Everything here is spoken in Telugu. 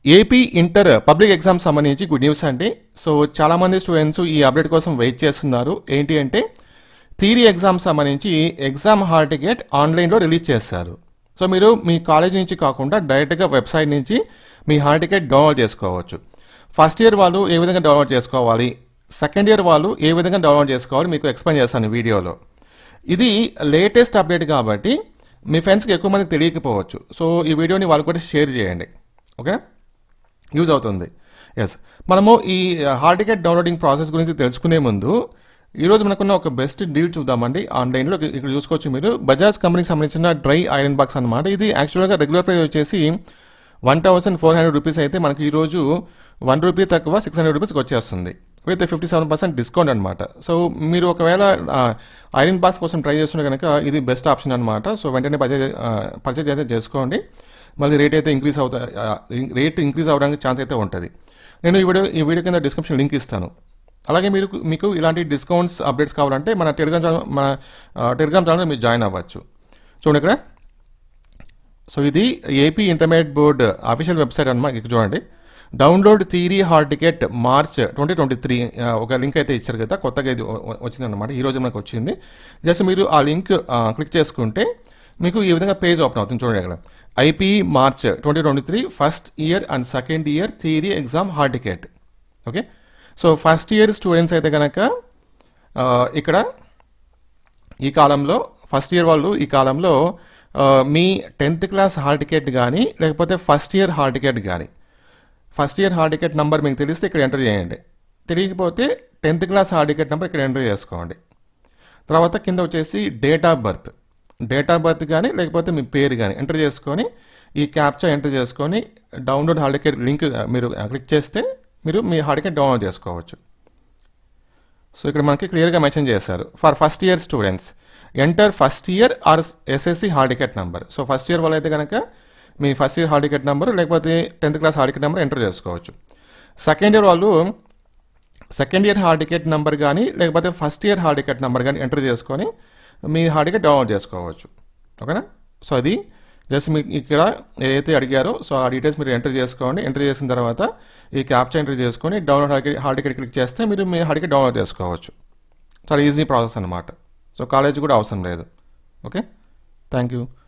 ఏపీ ఇంటర్ పబ్లిక్ ఎగ్జామ్ సంబంధించి గుడ్ న్యూస్ అండి సో చాలామంది స్టూడెంట్స్ ఈ అప్డేట్ కోసం వెయిట్ చేస్తున్నారు ఏంటి అంటే థియరీ ఎగ్జామ్ సంబంధించి ఎగ్జామ్ హాల్ టికెట్ ఆన్లైన్లో రిలీజ్ చేస్తారు సో మీరు మీ కాలేజ్ నుంచి కాకుండా డైరెక్ట్గా వెబ్సైట్ నుంచి మీ హాల్ టికెట్ డౌన్లోడ్ చేసుకోవచ్చు ఫస్ట్ ఇయర్ వాళ్ళు ఏ విధంగా డౌన్లోడ్ చేసుకోవాలి సెకండ్ ఇయర్ వాళ్ళు ఏ విధంగా డౌన్లోడ్ చేసుకోవాలి మీకు ఎక్స్ప్లెయిన్ చేస్తాను ఈ వీడియోలో ఇది లేటెస్ట్ అప్డేట్ కాబట్టి మీ ఫ్రెండ్స్కి ఎక్కువ మందికి తెలియకపోవచ్చు సో ఈ వీడియోని వాళ్ళు కూడా షేర్ చేయండి ఓకే యూజ్ అవుతుంది ఎస్ మనము ఈ హాల్ టికెట్ డౌన్లోడింగ్ ప్రాసెస్ గురించి తెలుసుకునే ముందు ఈరోజు మనకున్న ఒక బెస్ట్ డీల్ చూద్దామండి ఆన్లైన్లో ఇక్కడ చూసుకోవచ్చు మీరు బజాజ్ కంపెనీకి సంబంధించిన డ్రై ఐరన్ బాక్స్ అనమాట ఇది యాక్చువల్గా రెగ్యులర్ ప్రైస్ వచ్చేసి one thousand four hundred rupees అయితే మనకి ఈరోజు వన్ రూపీ తక్కువ సిక్స్ హండ్రెడ్ రూపీస్కి వచ్చేస్తుంది with fifty seven percent discount అనమాట సో మీరు ఒకవేళ ఐరన్ బాక్స్ కోసం ట్రై చేస్తుంటే కనుక ఇది బెస్ట్ ఆప్షన్ అనమాట సో వెంటనే పర్చేజ్ పర్చేజ్ అయితే చేసుకోండి మళ్ళీ రేట్ అయితే ఇంక్రీజ్ అవుతా రేట్ ఇంక్రీజ్ అవ్వడానికి ఛాన్స్ అయితే ఉంటుంది నేను ఈ వీడియో ఈ వీడియో కింద డిస్క్రిప్షన్ లింక్ ఇస్తాను అలాగే మీరు మీకు ఇలాంటి డిస్కౌంట్స్ అప్డేట్స్ కావాలంటే మన టెలిగ్రామ్ ఛానల్ మన టెలిగ్రామ్ ఛానల్ మీరు జాయిన్ అవ్వచ్చు చూడండి ఇక్కడ సో ఇది AP intermediate board official website అనమాట ఇక్కడ చూడండి download theory hall ticket March twenty twenty three ఒక లింక్ అయితే ఇచ్చారు కదా కొత్తగా ఇది వచ్చింది అనమాట ఈ రోజు మనకు వచ్చింది జస్ట్ మీరు ఆ లింక్ క్లిక్ చేసుకుంటే మీకు ఈ విధంగా పేజ్ ఓపెన్ అవుతుంది చూడండి అక్కడ IP March twenty twenty three first year and second year theory exam hall ticket okay so first year students అయితే కనుక ఇక్కడ ఈ కాలంలో ఫస్ట్ ఇయర్ వాళ్ళు ఈ కాలంలో మీ టెన్త్ క్లాస్ హాల్ టికెట్ కానీ లేకపోతే ఫస్ట్ ఇయర్ హాల్ టికెట్ కానీ first year hall ticket number మీకు తెలిస్తే ఇక్కడ ఎంటర్ చేయండి తెలియకపోతే tenth class hall ticket number ఇక్కడ ఎంటర్ చేసుకోండి తర్వాత కింద వచ్చేసి date of birth date of birth కానీ లేకపోతే మీ పేరు కానీ ఎంటర్ చేసుకొని ఈ క్యాప్చా ఎంటర్ చేసుకొని డౌన్లోడ్ హాల్ టికెట్ లింక్ మీరు క్లిక్ చేస్తే మీరు మీ హాల్ టికెట్ డౌన్లోడ్ చేసుకోవచ్చు సో ఇక్కడ మనకి క్లియర్గా మెన్షన్ చేశారు for first year students enter first year or SSC hall ticket number so first year వాళ్ళు అయితే కనుక మీ first year hall ticket number లేకపోతే tenth class hall ticket number enter చేసుకోవచ్చు సెకండ్ ఇయర్ వాళ్ళు second year hall ticket number కానీ లేకపోతే first year hall ticket number కానీ ఎంటర్ చేసుకొని మీ హాల్ టికెట్ డౌన్లోడ్ చేసుకోవచ్చు ఓకేనా సో అది జస్ట్ మీకు ఇక్కడ ఏదైతే అడిగారో సో ఆ డీటెయిల్స్ మీరు ఎంటర్ చేసుకోండి ఎంటర్ చేసిన తర్వాత ఈ క్యాప్చర్ ఎంటర్ చేసుకొని download hall ticket hall ticket click చేస్తే మీరు మీ హాల్ టికెట్ డౌన్లోడ్ చేసుకోవచ్చు చాలా ఈజీ ప్రాసెస్ అనమాట సో కాలేజ్ కూడా అవసరం లేదు ఓకే థ్యాంక్ యూ